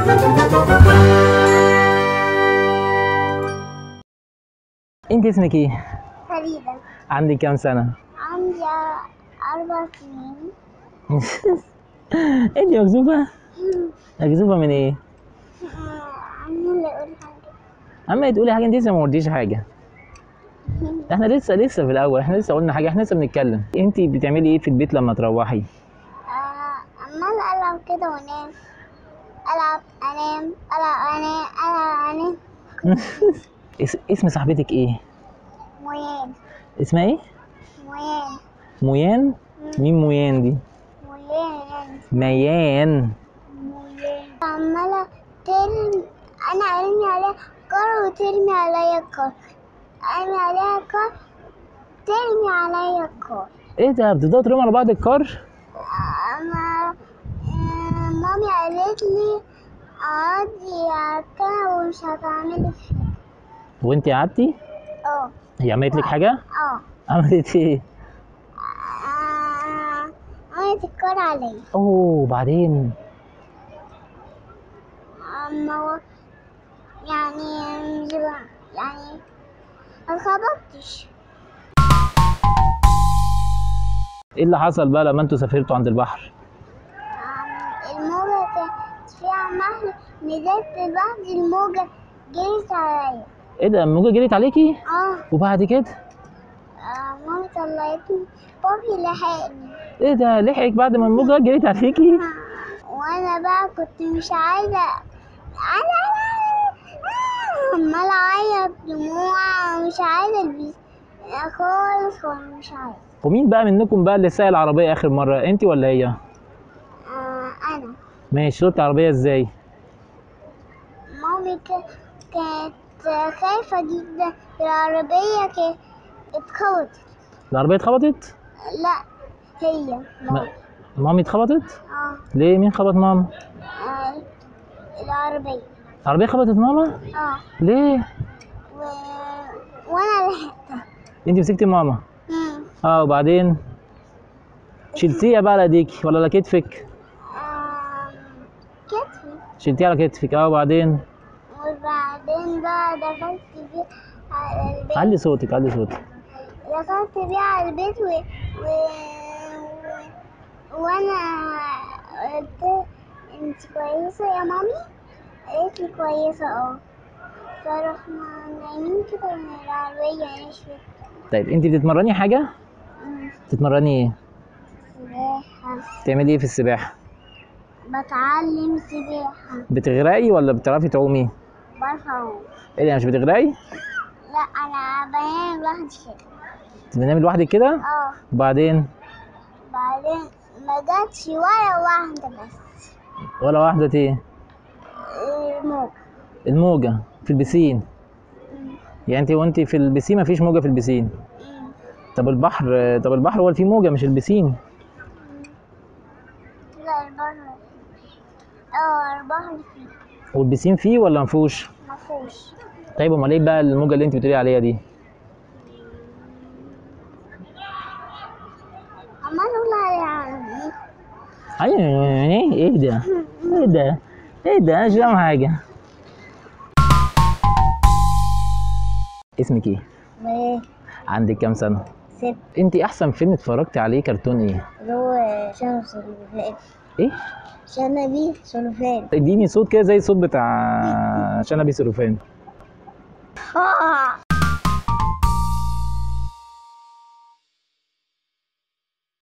انت اسمك ايه فريدة عندك كام سنه عندي أربع سنين انت مكذوبه مكذوبه من ايه أنا اللي أقول حاجة اما تقولي حاجه انت لسه ما قلتيش حاجه احنا لسه لسه في الاول احنا لسه قلنا حاجه احنا لسه بنتكلم انت بتعملي ايه في البيت لما تروحي آه، عمال ألعب كده وأنام ألعب أنام ألعب أنام ألعب أنام اس- اسم صاحبتك ايه مويان اسمها ايه مويان مويان مين مويان دي مويان ميان مويان عمالة ترمي أنا أرمي عليها كار وترمي عليا كار أرمي عليها كار ترمي عليا كار ايه ده بتفضلوا ترموا على بعض الكار أنا آه، مامي قالت لي اقعدي عارفة ومش هتعملي حاجة وانت قعدتي اه هي عملت لك حاجه اه عملت ايه آه، عملت الكار عليا اوه بعدين اما هو يعني مش بقى- يعني ما اتخبطتش ايه اللي حصل بقى لما انتوا سافرتوا عند البحر آم، الموجة كانت فيها محل نزلت بعد الموجة جريت عليا ايه ده الموجه جريت عليكي اه وبعد كده آه، مامي طلعتني بابي لحقني ايه ده لحقك بعد ما الموجه جريت عليكي وانا بقى كنت مش عايزه انا عمال اعيط دموع ومش عايزه البس خالص خالص مش عايزه ومين بقى منكم بقى اللي ساق العربيه اخر مره انت ولا هي آه انا ماشي صوت العربيه ازاي مامي ك- كانت خايفه جدا العربيه كانت اتخبطت العربيه اتخبطت لا هي مامي مامي اتخبطت اه ليه مين خبط ماما آه، العربيه العربيه خبطت ماما اه ليه و... وانا لحقتها انت مسكتي ماما مم. اه وبعدين شلتيها بقى على ايديكي ولا على كتفك آم، كتفي شلتيها على كتفك اه وبعدين وبعدين بقى دخلت بيه على البيت علي صوتك علي صوتك دخلت بيه على البيت و... و... و... وانا قلت انت كويسة يا مامي قالت لي كويسة اه فرحنا نايمين كده من العربية نشوي طيب انت بتتمرني حاجه بتتمرني ايه سباحة بتعملي ايه في السباحه بتعلم سباحة بتغرقي ولا بتعرفي تعومي برفع ايه ده مش بتغرقي لا انا بنام لوحدي كده بتنامي لوحدك كده اه وبعدين بعدين ما جاتش ولا واحدة بس ولا واحده ايه الموج الموجه في البسين يعني انت وانت في البسين مفيش موجه في البسين طب البحر طب البحر هو اللي فيه موجه مش البسين لا البحر اه البحر فيه والبسين فيه ولا مفيهوش مفهوش طيب امال ايه بقى الموجه اللي انت بتقولي عليها دي عمال اقول على يعني ايوه ايه ايه ده ايه ده ايه ده انا مش فاهم حاجه اسمك ايه وايه عندك كام سنه ست انت احسن فيلم اتفرجتي عليه كرتون ايه اللي هو شنب سلوفان ايه شنبي سلوفان اديني صوت كده زي الصوت بتاع شنبي سلوفان آه.